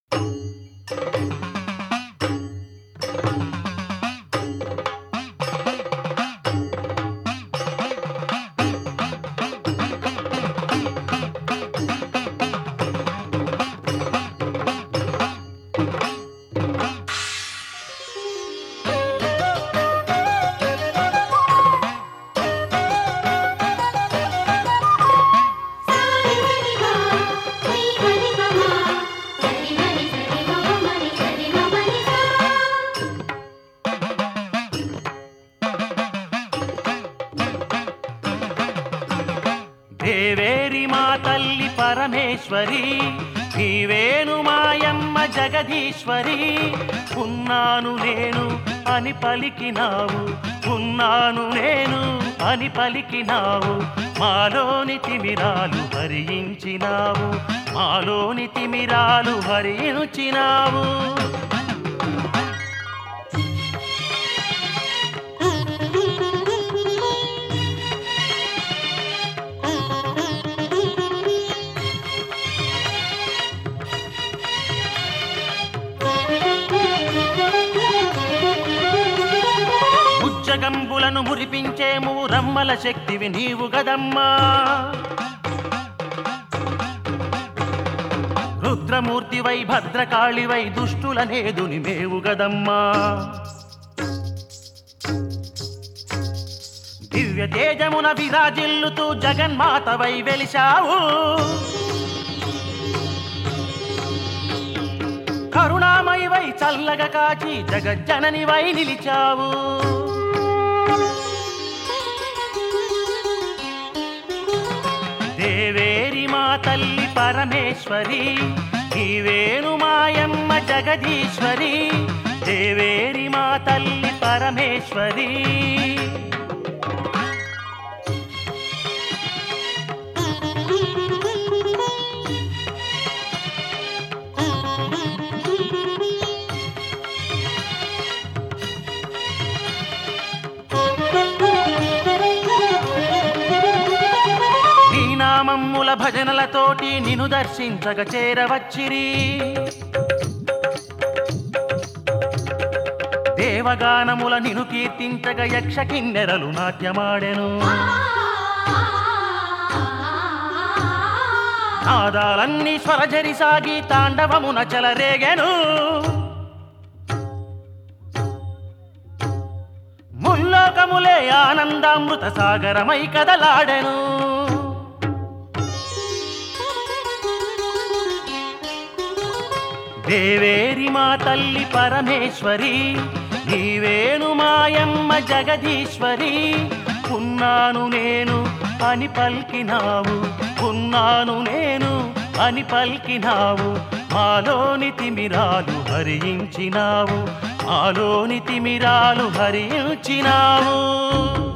దేవేరి మా తల్లి పరమేశ్వరి నీవేను మాయమ్మ జగదీశ్వరి ఉన్నాను నేను అని పలికినావు ఉన్నాను నేను అని పలికినావు మాలోని తిమిరాలు హరించినావు మాలోని తిమిరాలు హరించినావు ఉజ్జగంబులను మురిపించేము రమ్మల శక్తివి నీవు గదమ్మా రుద్రమూర్తివై భద్రకాళివై దుష్టులనేదుని మేవు గదమ్మా దివ్య తేజమున విరాజిల్లుతూ జగన్మాతవై వెలిశావు కరుణామయివై చల్లగా కాచి జగజ్జననివై నిలిచావు దేవేరి మా తల్లి పరమేశ్వరి నీవేను మాయమ్మ జగదీశ్వరి దేవేరి మా తల్లి పరమేశ్వరి నీ నామమ్ముల భజనలతోటి నిన్ను దర్శించగ చేరవచ్చిరి దేవగానముల నిను కీర్తించగ యక్ష కిన్నెరలు నాట్యమాడెను నాదాలన్నీ స్వరజరి సాగి తాండవమున చెలరేగెను ముల్లోకములే ఆనందామృత సాగరమై కదలాడెను దేవేరి మా తల్లి పరమేశ్వరి నీవేను మాయమ్మ జగదీశ్వరి ఉన్నాను నేను అని పలికినావు ఉన్నాను నేను అని పలికినావు మాలోని తిమిరాలు హరించినావు మాలోని తిమిరాలు హరించినావు